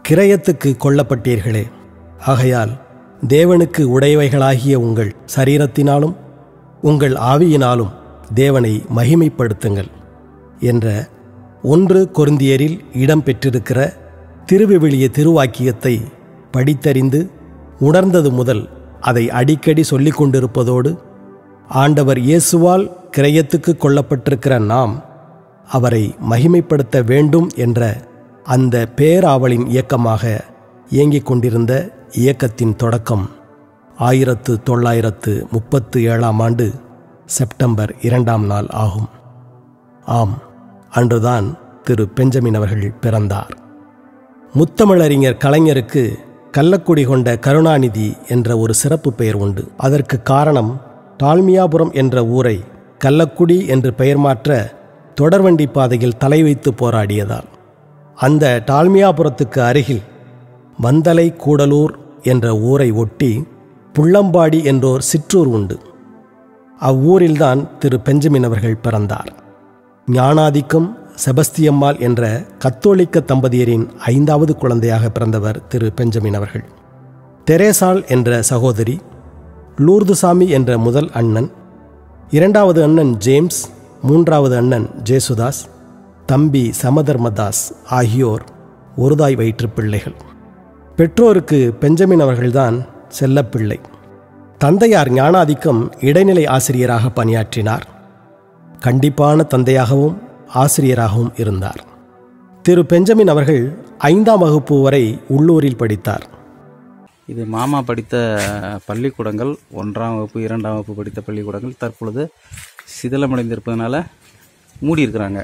கிரயத்துக்கு கொல்லப்பட்டீர்களே ஆகையால் தேவனுக்கு உடையவைகளாகிய உங்கள் சரீரத்தினாலும் உங்கள் ஆவியினாலும் தேவனை மகிமைப்படுத்துங்கள் என்ற ஒன்று கொருந்தியரில் இடம்பெற்றிருக்கிற திருவிவிலிய திருவாக்கியத்தை படித்தறிந்து உணர்ந்தது முதல் அதை அடிக்கடி சொல்லிக் கொண்டிருப்பதோடு ஆண்டவர் இயேசுவால் கிரயத்துக்கு கொல்லப்பட்டிருக்கிற நாம் அவரை மகிமைப்படுத்த வேண்டும் என்ற அந்த பேராவலின் இயக்கமாக இயங்கிக் கொண்டிருந்த இயக்கத்தின் தொடக்கம் ஆயிரத்து தொள்ளாயிரத்து முப்பத்து ஏழாம் ஆண்டு செப்டம்பர் இரண்டாம் நாள் ஆகும் ஆம் அன்றுதான் திரு பெஞ்சமின் அவர்கள் பிறந்தார் முத்தமிழறிஞர் கலைஞருக்கு கள்ளக்குடி கொண்ட கருணாநிதி என்ற ஒரு சிறப்பு பெயர் உண்டு அதற்கு காரணம் டால்மியாபுரம் என்ற ஊரை கள்ளக்குடி என்று பெயர் மாற்ற தொடர்வண்டி பாதையில் தலை வைத்து போராடியதால் அந்த டால்மியாபுரத்துக்கு அருகில் வந்தலை கூடலூர் என்ற ஊரை ஒட்டி புள்ளம்பாடி என்றோர் சிற்றூர் உண்டு அவ்வூரில்தான் திரு பெஞ்சமின் அவர்கள் பிறந்தார் ஞானாதிக்கம் செபஸ்தியம்மாள் என்ற கத்தோலிக்க தம்பதியரின் ஐந்தாவது குழந்தையாக பிறந்தவர் திரு பெஞ்சமின் அவர்கள் தெரேசாள் என்ற சகோதரி லூர்துசாமி என்ற முதல் அண்ணன் இரண்டாவது அண்ணன் ஜேம்ஸ் மூன்றாவது அண்ணன் ஜேசுதாஸ் தம்பி சமதர்மதாஸ் ஆகியோர் ஒருதாய் வயிற்றுப் பிள்ளைகள் பெற்றோருக்கு பெஞ்சமின் அவர்கள்தான் செல்லப்பிள்ளை தந்தையார் ஞானாதிக்கம் இடைநிலை ஆசிரியராக பணியாற்றினார் கண்டிப்பான தந்தையாகவும் ஆசிரியராகவும் இருந்தார் திரு பெஞ்சமின் அவர்கள் ஐந்தாம் வகுப்பு வரை உள்ளூரில் படித்தார் இது மாமா படித்த பள்ளிக்கூடங்கள் ஒன்றாம் வகுப்பு இரண்டாம் வகுப்பு படித்த பள்ளிக்கூடங்கள் தற்பொழுது சிதிலமடைந்திருப்பதனால மூடியிருக்கிறாங்க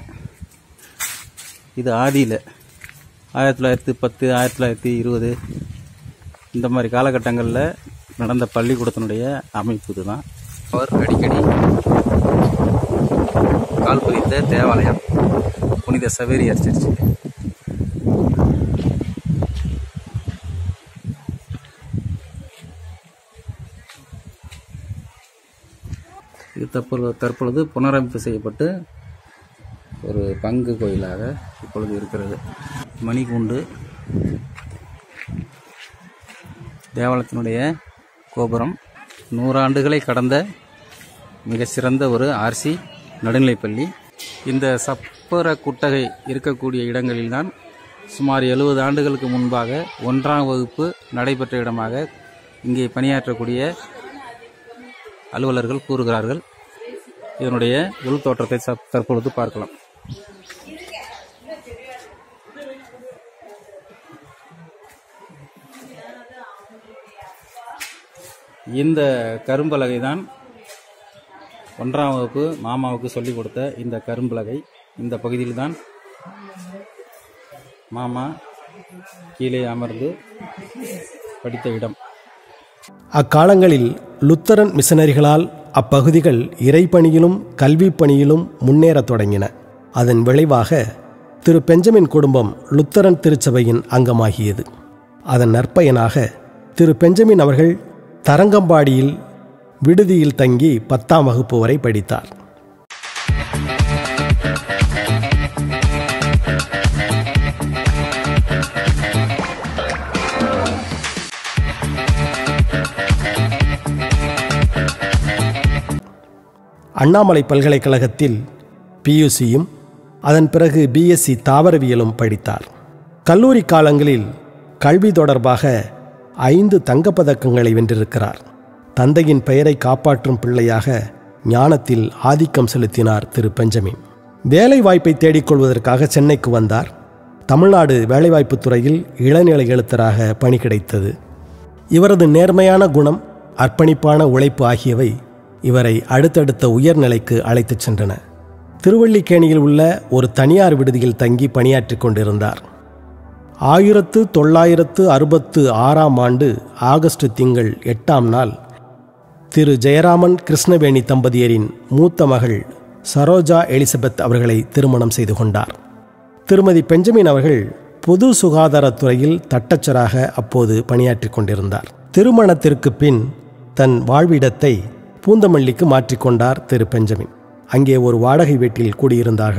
இது ஆதியில் ஆயிரத்தி தொள்ளாயிரத்தி பத்து ஆயிரத்தி தொள்ளாயிரத்தி இருபது இந்த மாதிரி காலகட்டங்களில் நடந்த பள்ளிக்கூடத்தினுடைய அமைப்பு இதுதான் அவர் அடிக்கடி கால் பதித்த தேவாலயம் புனித சவேரியார் சர்ச்சு இது தற்பொழுது தற்பொழுது புனரமைப்பு செய்யப்பட்டு ஒரு பங்கு கோயிலாக இப்பொழுது இருக்கிறது மணிக்கூண்டு தேவாலயத்தினுடைய கோபுரம் நூறாண்டுகளை கடந்த மிக சிறந்த ஒரு ஆர்சி நடுநிலைப்பள்ளி இந்த சப்பர குட்டகை இருக்கக்கூடிய இடங்களில்தான் சுமார் எழுபது ஆண்டுகளுக்கு முன்பாக ஒன்றாம் வகுப்பு நடைபெற்ற இடமாக இங்கே பணியாற்றக்கூடிய அலுவலர்கள் கூறுகிறார்கள் இதனுடைய உள் தோற்றத்தை சப்- தற்பொழுது பார்க்கலாம் இந்த கரும்பலகை தான் ஒன்றாம் வகுப்பு மாமாவுக்கு சொல்லிக் கொடுத்த இந்த கரும்பலகை இந்த பகுதியில் தான் மாமா கீழே அமர்ந்து படித்த இடம் அக்காலங்களில் லுத்தரன் மிஷனரிகளால் அப்பகுதிகள் இறைப்பணியிலும் கல்விப் பணியிலும் முன்னேறத் தொடங்கின அதன் விளைவாக திரு பெஞ்சமின் குடும்பம் லுத்தரன் திருச்சபையின் அங்கமாகியது அதன் நற்பயனாக திரு பெஞ்சமின் அவர்கள் தரங்கம்பாடியில் விடுதியில் தங்கி பத்தாம் வகுப்பு வரை படித்தார் அண்ணாமலை பல்கலைக்கழகத்தில் பியூசியும் அதன் பிறகு பிஎஸ்சி தாவரவியலும் படித்தார் கல்லூரி காலங்களில் கல்வி தொடர்பாக ஐந்து தங்கப்பதக்கங்களை வென்றிருக்கிறார் தந்தையின் பெயரை காப்பாற்றும் பிள்ளையாக ஞானத்தில் ஆதிக்கம் செலுத்தினார் திரு பெஞ்சமின் வேலை வாய்ப்பை தேடிக்கொள்வதற்காக சென்னைக்கு வந்தார் தமிழ்நாடு வேலைவாய்ப்புத் துறையில் இளநிலை எழுத்தராக பணி கிடைத்தது இவரது நேர்மையான குணம் அர்ப்பணிப்பான உழைப்பு ஆகியவை இவரை அடுத்தடுத்த உயர்நிலைக்கு அழைத்துச் சென்றன திருவல்லிக்கேணியில் உள்ள ஒரு தனியார் விடுதியில் தங்கி பணியாற்றிக் கொண்டிருந்தார் ஆயிரத்து தொள்ளாயிரத்து அறுபத்து ஆறாம் ஆண்டு ஆகஸ்ட் திங்கள் எட்டாம் நாள் திரு ஜெயராமன் கிருஷ்ணவேணி தம்பதியரின் மூத்த மகள் சரோஜா எலிசபெத் அவர்களை திருமணம் செய்து கொண்டார் திருமதி பெஞ்சமின் அவர்கள் பொது சுகாதாரத்துறையில் தட்டச்சராக அப்போது பணியாற்றிக் கொண்டிருந்தார் திருமணத்திற்கு பின் தன் வாழ்விடத்தை பூந்தமல்லிக்கு மாற்றிக்கொண்டார் திரு பெஞ்சமின் அங்கே ஒரு வாடகை வீட்டில் கூடியிருந்தார்கள்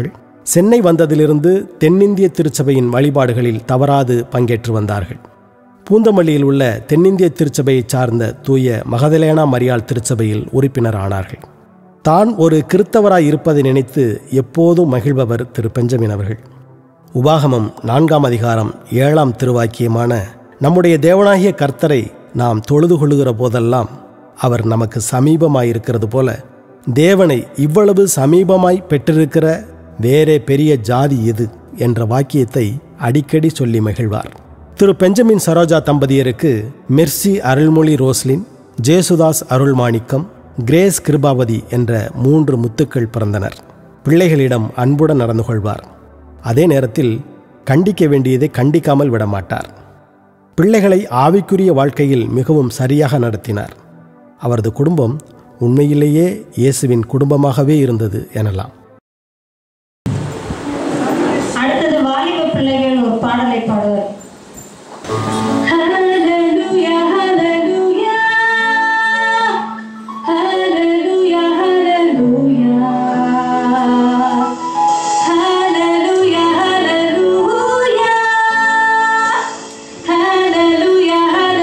சென்னை வந்ததிலிருந்து தென்னிந்திய திருச்சபையின் வழிபாடுகளில் தவறாது பங்கேற்று வந்தார்கள் பூந்தமல்லியில் உள்ள தென்னிந்திய திருச்சபையைச் சார்ந்த தூய மகதலேனா மரியாள் திருச்சபையில் உறுப்பினர் ஆனார்கள் தான் ஒரு கிறித்தவராய் இருப்பதை நினைத்து எப்போதும் மகிழ்பவர் திரு பெஞ்சமின் அவர்கள் உபாகமம் நான்காம் அதிகாரம் ஏழாம் திருவாக்கியமான நம்முடைய தேவனாகிய கர்த்தரை நாம் தொழுது கொள்ளுகிற போதெல்லாம் அவர் நமக்கு சமீபமாயிருக்கிறது போல தேவனை இவ்வளவு சமீபமாய் பெற்றிருக்கிற வேறே பெரிய ஜாதி எது என்ற வாக்கியத்தை அடிக்கடி சொல்லி மகிழ்வார் திரு பெஞ்சமின் சரோஜா தம்பதியருக்கு Mercy Arulmozhi Roslin Jesudas Arulmanickam Grace Kirubavathi என்ற மூன்று முத்துக்கள் பிறந்தனர் பிள்ளைகளிடம் அன்புடன் நடந்து கொள்வார் அதே நேரத்தில் கண்டிக்க வேண்டியதை கண்டிக்காமல் விடமாட்டார் பிள்ளைகளை ஆவிக்குரிய வாழ்க்கையில் மிகவும் சரியாக நடத்தினார் அவரது குடும்பம் உண்மையிலேயே இயேசுவின் குடும்பமாகவே இருந்தது எனலாம் அடுத்தது வாலிப பிள்ளைகள் ஒரு பாடலை பாடுவர் Hallelujah, hallelujah. Hallelujah, hallelujah. Hallelujah, hallelujah. Hallelujah,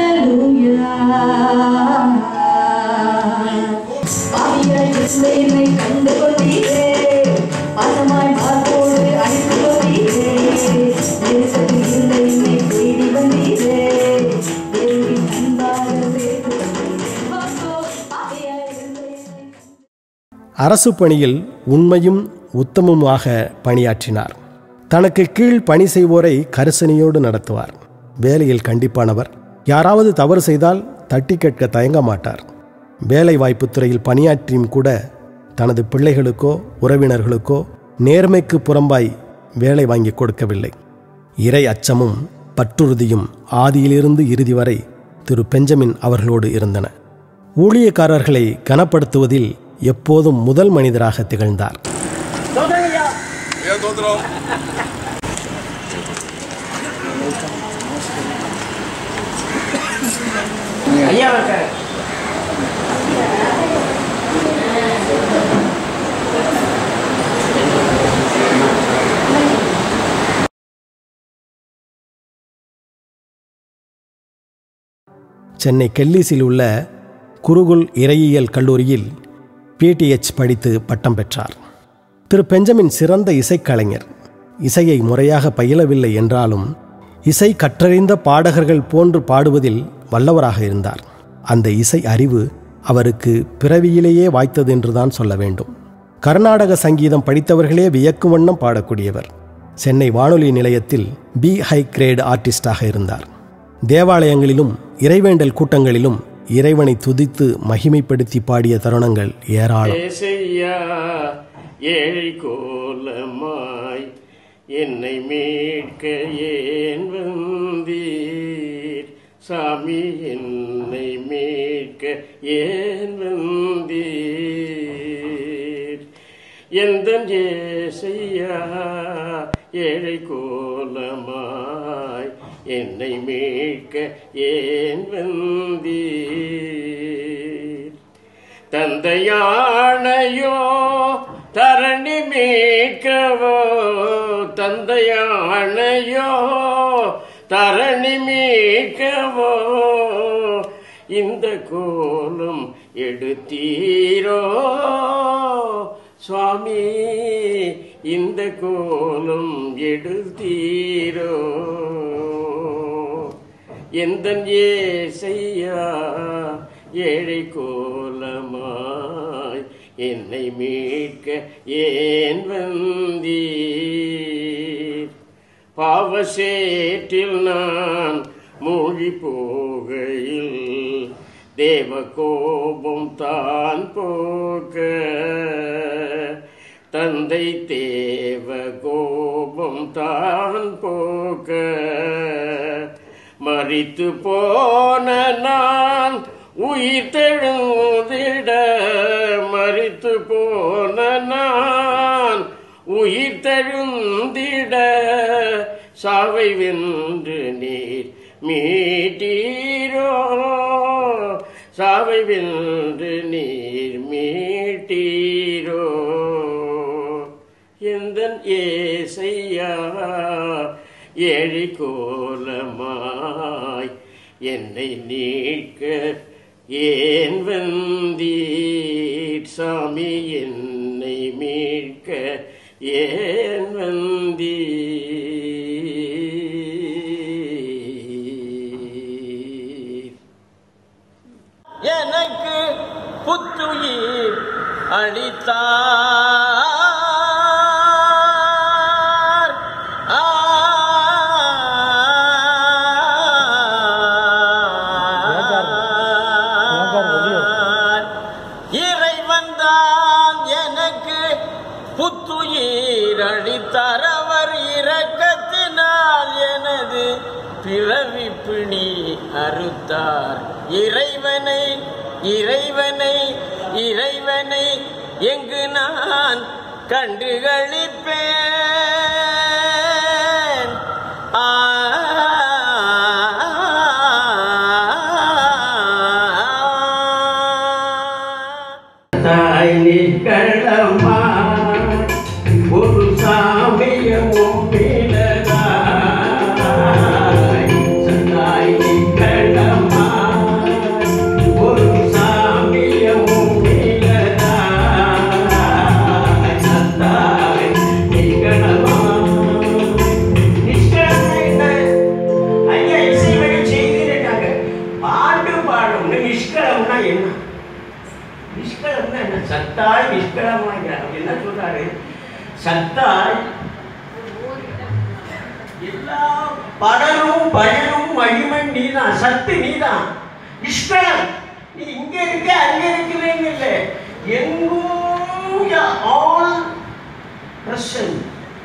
hallelujah. ஆவியாய் கிறிஸ்துவை என்னை கண்டு கொண்டீரே பாசமாய் மார்போடு அழைத்து கொண்டீரே நெருக்கத்தில் இருந்த என்னை தேடி வந்தீரே தேவனின் அன்பாக சேர்த்து கொண்டீரே வாசோ, ஆவியாய் இருந்த என்னை அரசு பணியில் உண்மையும் உத்தமமாக பணியாற்றினார் தனக்கு கீழ் பணி செய்வோரை கரிசனையோடு நடத்துவார் வேலையில் கண்டிப்பானவர் யாராவது தவறு செய்தால் தட்டி கேட்க தயங்க மாட்டார் வேலை வாய்ப்புத் துறையில் பணியாற்றியும் கூட தனது பிள்ளைகளுக்கோ உறவினர்களுக்கோ நேர்மைக்கு புறம்பாய் வேலை வாங்கி கொடுக்கவில்லை இறை அச்சமும் பற்றுறுதியும் ஆதியிலிருந்து இறுதி வரை திரு பெஞ்சமின் அவர்களோடு இருந்தன ஊழியக்காரர்களை கனப்படுத்துவதில் எப்போதும் முதல் மனிதராக திகழ்ந்தார் ஐயா தோத்துறோம் சென்னை கெல்லிஸில் உள்ள குருகுல் இறையியல் கல்லூரியில் பிடிஎச் படித்து பட்டம் பெற்றார் திரு பெஞ்சமின் சிறந்த இசைக்கலைஞர் இசையை முறையாக பயிலவில்லை என்றாலும் இசை கற்றறிந்த பாடகர்கள் போன்று பாடுவதில் வல்லவராக இருந்தார் அந்த இசை அறிவு அவருக்கு பிறவியிலேயே வாய்த்தது என்றுதான் சொல்ல வேண்டும் கர்நாடக சங்கீதம் படித்தவர்களே வியக்கும் வண்ணம் பாடக்கூடியவர் சென்னை வானொலி நிலையத்தில் பி ஹை கிரேட் ஆர்டிஸ்டாக இருந்தார் தேவாலயங்களிலும் இறைவேண்டல் கூட்டங்களிலும் இறைவனை துதித்து மகிமைப்படுத்தி பாடிய தருணங்கள் ஏராளம் ஏசையா ஏழை கோலமாய் என்னை மீட்க ஏன் வந்தீர் சாமி என்னை மீட்க ஏன் வந்தீர் எந்த ஏசையா ஏழை கோலமாய் என்னை மீட்க ஏன் வந்தீர் தந்தையானையோ தரணி மீட்கவோ தந்தையானையோ தரணி மீட்கவோ இந்த கோலம் எடுத்தீரோ சுவாமி இந்த கோலம் எடுத்தீரோ எந்தன் ஏசையா ஏழை கோலமாய் என்னை மீட்க ஏன் வந்தீர் பாவசேற்றில் நான் மூழ்கி போகையில் தேவ கோபம் தான் போக தந்தை தேவ கோபம் தான் போக மறித்து போன நான் உயிர் தெழுந்திட மறித்து போன நான் உயிர் தெழுந்திட சாவை வென்று நீர் மீட்டீரோ சாவை வென்று நீர் மீட்டீரோ எந்த ஏ கோலமாய் என்னை நீக்க ஏன் வந்தீர் சாமி என்னை மீட்க ஏன் வந்தீர் எனக்கு புத்துயிர் அளித்தார் ஆ. இறைவன் தான் எனக்கு புத்துயிர் அளித்தார் அவர் இரக்கத்தினால் எனது பிறவி பிணி அறுத்தார் இறைவனை இறைவனை இறைவனை எங்கு நான் கண்டுகளிப்பேன் ஆ தாய் நிற்கலமா ஒரு சாமியமும் தாய் நிற்கலமா ஒரு சாமியமும் சத்தாய் நிற்கலமா ஐயா இசை வழி செய்திருக்காங்க பாட்டு பாடும்னு நிஷ்கலம்னா என்ன நிஷ்கலம்னா என்ன சத்தாய் நிஷ்கலமாங்க அவர் என்ன சொல்றாரு சத்தாய் எல்லா படலும் பயனும் மகிமன் நீதான் சத்து நீதான் நிஷ்கலம் நீ இங்க இருக்க அங்க இருக்கிறேன்னு இல்லை எங்கும் ஆல் பிரசன்ட்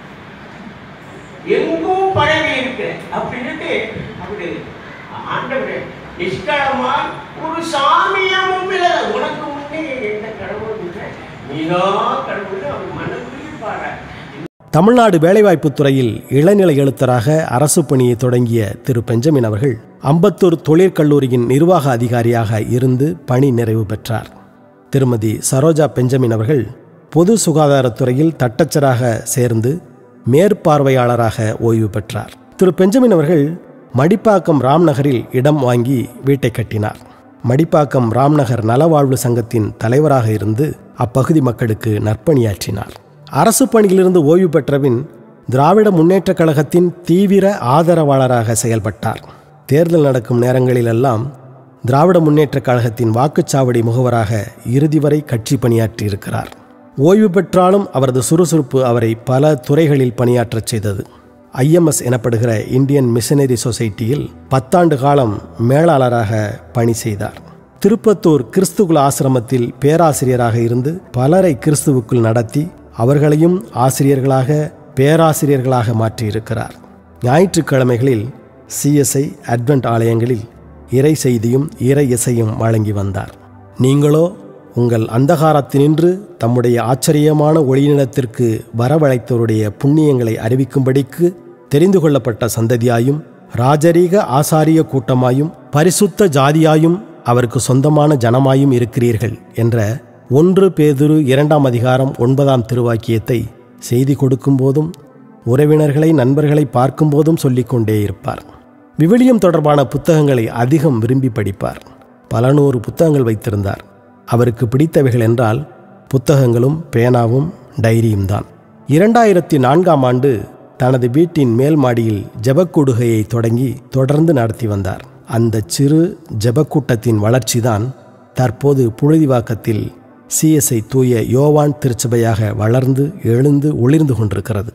எங்கும் பரவி இருக்கு அப்படின்னுட்டு அவரு ஆண்டவரே நிஷ்களமா ஒரு சாமியமும் இல்லை உனக்கு முன்னே எந்த கடவுள் இல்லை நீதான் கடவுள் அவர் மனதில் பாட தமிழ்நாடு வேலைவாய்ப்புத் துறையில் இளநிலை எழுத்தராக அரசு பணியை தொடங்கிய திரு பெஞ்சமின் அவர்கள் அம்பத்தூர் தொழிற்கல்லூரியின் நிர்வாக அதிகாரியாக இருந்து பணி நிறைவு பெற்றார் திருமதி சரோஜா பெஞ்சமின் அவர்கள் பொது சுகாதாரத்துறையில் தட்டச்சராக சேர்ந்து மேற்பார்வையாளராக ஓய்வு பெற்றார் திரு பெஞ்சமின் அவர்கள் மடிப்பாக்கம் ராம்நகரில் இடம் வாங்கி வீட்டை கட்டினார் மடிப்பாக்கம் ராம்நகர் நலவாழ்வு சங்கத்தின் தலைவராக இருந்து அப்பகுதி மக்களுக்கு நற்பணியாற்றினார் அரசு பணியிலிருந்து ஓய்வு பெற்றபின் திராவிட முன்னேற்றக் கழகத்தின் தீவிர ஆதரவாளராக செயல்பட்டார் தேர்தல் நடக்கும் நேரங்களிலெல்லாம் திராவிட முன்னேற்றக் கழகத்தின் வாக்குச்சாவடி முகவராக இறுதி வரை கட்சி பணியாற்றியிருக்கிறார் ஓய்வு பெற்றாலும் அவரது சுறுசுறுப்பு அவரை பல துறைகளில் பணியாற்றச் செய்தது ஐஎம்எஸ் எனப்படுகிற இந்தியன் மிஷனரி சொசைட்டியில் பத்தாண்டு காலம் மேலாளராக பணி செய்தார் திருப்பத்தூர் கிறிஸ்துகுல ஆசிரமத்தில் பேராசிரியராக இருந்து பலரை கிறிஸ்துவுக்குள் நடத்தி அவர்களையும் ஆசிரியர்களாக பேராசிரியர்களாக மாற்றியிருக்கிறார் ஞாயிற்றுக்கிழமைகளில் சிஎஸ்ஐ அட்வென்ட் ஆலயங்களில் இறை செய்தியும் இறை இசையும் வழங்கி வந்தார் நீங்களோ உங்கள் அந்தகாரத்தினின்று தம்முடைய ஆச்சரியமான ஒளியினத்திற்கு வரவழைத்தவருடைய புண்ணியங்களை அறிவிக்கும்படிக்கு தெரிந்து கொள்ளப்பட்ட சந்ததியாயும் ராஜரீக ஆசாரிய கூட்டமாயும் பரிசுத்த ஜாதியாயும் அவருக்கு சொந்தமான ஜனமாயும் இருக்கிறீர்கள் என்ற ஒன்று பேதுரு இரண்டாம் அதிகாரம் ஒன்பதாம் திருவாக்கியத்தை செய்தி கொடுக்கும் போதும் உறவினர்களை நண்பர்களை பார்க்கும்போதும் சொல்லிக்கொண்டே இருப்பார் விவிலியம் தொடர்பான புத்தகங்களை அதிகம் விரும்பி படிப்பார் பல நூறு புத்தகங்கள் வைத்திருந்தார் அவருக்கு பிடித்தவைகள் என்றால் புத்தகங்களும் பேனாவும் டைரியும் தான் இரண்டாயிரத்தி நான்காம் ஆண்டு தனது வீட்டின் மேல் மாடியில் ஜெபக்கூடுகையை தொடங்கி தொடர்ந்து நடத்தி வந்தார் அந்த சிறு ஜெபக்கூட்டத்தின் வளர்ச்சிதான் தற்போது புழுதிவாக்கத்தில் சிஎஸ்ஐ தூய யோவான் திருச்சபையாக வளர்ந்து எழுந்து ஒளிர்ந்து கொண்டிருக்கிறது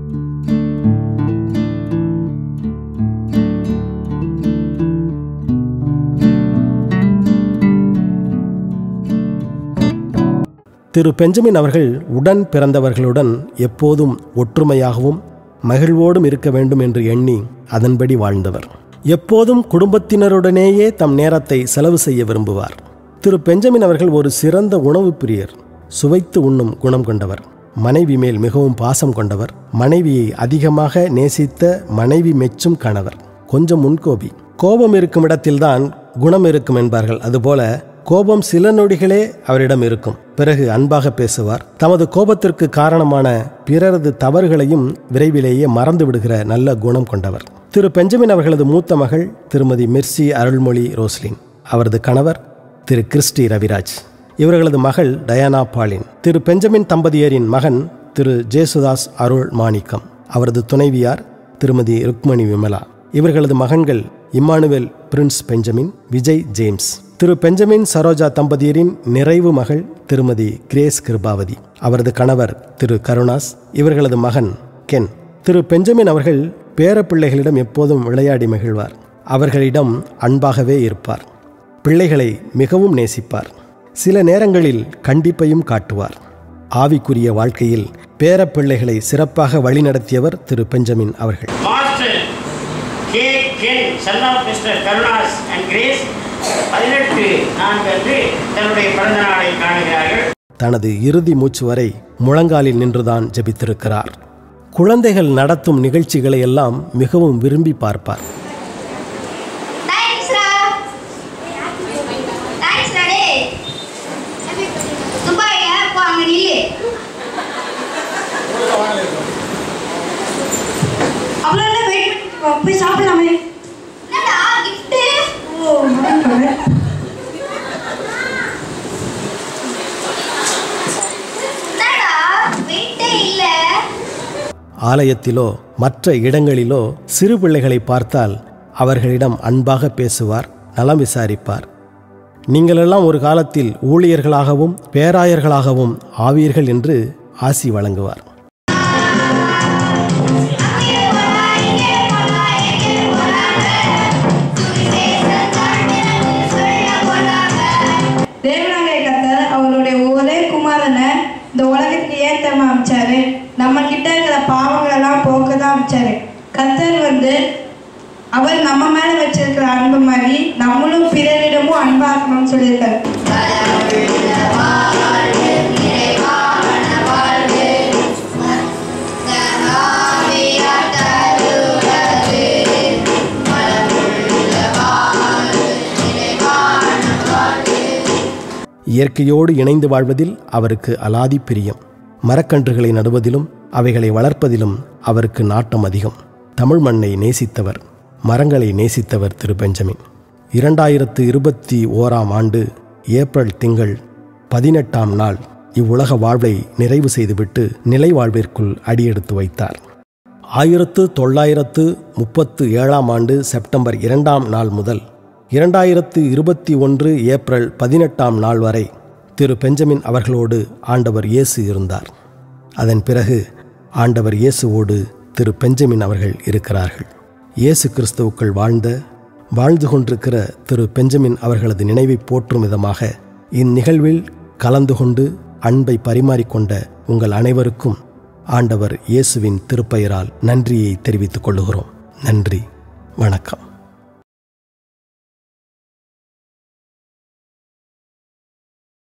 திரு பெஞ்சமின் அவர்கள் உடன் பிறந்தவர்களுடன் எப்போதும் ஒற்றுமையாகவும் மகிழ்வோடும் இருக்க வேண்டும் என்று எண்ணி அதன்படி வாழ்ந்தவர் எப்போதும் குடும்பத்தினருடனேயே தம் நேரத்தை செலவு செய்ய விரும்புவார் திரு பெஞ்சமின் அவர்கள் ஒரு சிறந்த உணவு பிரியர் சுவைத்து உண்ணும் குணம் கொண்டவர் மனைவி மேல் மிகவும் பாசம் கொண்டவர் மனைவியை அதிகமாக நேசித்த மனைவி மெச்சும் கணவர் கொஞ்சம் முன்கோபி கோபம் இருக்கும் இடத்தில்தான் குணம் இருக்கும் என்பார்கள் அதுபோல கோபம் சில நொடிகளே அவரிடம் இருக்கும் பிறகு அன்பாக பேசுவார் தமது கோபத்திற்கு காரணமான பிறரது தவறுகளையும் விரைவிலேயே மறந்து விடுகிற நல்ல குணம் கொண்டவர் திரு பெஞ்சமின் அவர்களது மூத்த மகள் திருமதி மிர்சி அருள்மொழி ரோஸ்லின் அவரது கணவர் திரு கிறிஸ்டி ரவிராஜ் இவர்களது மகள் டயானா பாலின் திரு பெஞ்சமின் தம்பதியரின் மகன் திரு ஜேசுதாஸ் அருள் மாணிக்கம் அவரது துணைவியார் திருமதி ருக்மணி விமலா இவர்களது மகன்கள் Emmanuel Prince Benjamin Vijay James Thiru Benjamin Saroja தம்பதியரின் நிறைவு மகள் திருமதி கிரேஸ் கிருபாவதி அவரது கணவர் திரு கருணாஸ் இவர்களது மகன் கென் திரு பெஞ்சமின் அவர்கள் பேரப்பிள்ளைகளிடம் எப்போதும் விளையாடி மகிழ்வார் அவர்களிடம் அன்பாகவே இருப்பார் பிள்ளைகளை மிகவும் நேசிப்பார் சில நேரங்களில் கண்டிப்பையும் காட்டுவார் ஆவிக்குரிய வாழ்க்கையில் பேரப்பிள்ளைகளை சிறப்பாக வழிநடத்தியவர் திரு பெஞ்சமின் அவர்கள் master K Ken son of mister Karunas and Grace பதினெட்டு நான்கு அன்று தன்னுடைய பிறந்த நாளை காணுகிறார்கள் தனது இறுதி மூச்சு வரை முழங்காலில் நின்றுதான் ஜெபித்திருக்கிறார் குழந்தைகள் நடத்தும் நிகழ்ச்சிகளை எல்லாம் மிகவும் விரும்பி பார்ப்பார் தேங்க்ஸ் ரா தேங்க்ஸ் ரா டேய் துபாய்ல போ அங்க நில்லு அவ்வளோ வெயிட் பண்ணி போய் சாப்பிடலாமே என்னடா கிஃப்ட் ஓ மறந்துட்டேன். என்னடா வெயிட்டே இல்ல ஆலயத்திலோ மற்ற இடங்களிலோ சிறு பிள்ளைகளை பார்த்தால் அவர்களிடம் அன்பாக பேசுவார் நலம் விசாரிப்பார் நீங்களெல்லாம் ஒரு காலத்தில் ஊழியர்களாகவும் பேராயர்களாகவும் ஆவீர்கள் என்று ஆசி வழங்குவார் அங்கே போடா இங்கே போடா எங்கே போறாங்க சுவிசேஷம் தாண்டினு சொல்ல போறாங்க தேவனாகிய கர்த்தர் அவருடைய ஒரே குமாரனை இந்த உலகத்துக்கு ஏத்தமா அமைச்சாரு நம்ம கிட்ட இருக்கிற பாவங்களெல்லாம் போக்க தான் அமைச்சாரு கர்த்தர் வந்து அவர் நம்ம மேல வச்சிருக்கிற அன்பு மாதிரி நம்மளும் பிறரிடமும் அன்பாக்கணும்னு சொல்லியிருக்காரு பலமுள்ள வாழ்வு நிறைவான வாழ்வு ஆவியார் தருவது பலமுள்ள வாழ்வு நிறைவான வாழ்வு இயற்கையோடு இணைந்து வாழ்வதில் அவருக்கு அலாதி பிரியம் மரக்கன்றுகளை நடுவதிலும் அவைகளை வளர்ப்பதிலும் அவருக்கு நாட்டம் அதிகம் தமிழ் மண்ணை நேசித்தவர் மரங்களை நேசித்தவர் திரு பெஞ்சமின் இரண்டாயிரத்து இருபத்தி ஓராம் ஆண்டு ஏப்ரல் திங்கள் பதினெட்டாம் நாள் இவ்வுலக வாழ்வை நிறைவு செய்துவிட்டு நிலை வாழ்விற்குள் அடியெடுத்து வைத்தார் ஆயிரத்து தொள்ளாயிரத்து முப்பத்து ஏழாம் ஆண்டு செப்டம்பர் இரண்டாம் நாள் முதல் இரண்டாயிரத்து இருபத்தி ஒன்று ஏப்ரல் பதினெட்டாம் நாள் வரை திரு பெஞ்சமின் அவர்களோடு ஆண்டவர் இயேசு இருந்தார் அதன் பிறகு ஆண்டவர் இயேசுவோடு திரு பெஞ்சமின் அவர்கள் இருக்கிறார்கள் இயேசு கிறிஸ்துவுக்குள் வாழ்ந்த வாழ்ந்து கொண்டிருக்கிற திரு பெஞ்சமின் அவர்களது நினைவை போற்றும் விதமாக இந்நிகழ்வில் கலந்து கொண்டு அன்பை பரிமாறிக்கொண்ட உங்கள் அனைவருக்கும் ஆண்டவர் இயேசுவின் திருப்பெயரால் நன்றியை தெரிவித்துக் கொள்ளுகிறோம் நன்றி வணக்கம்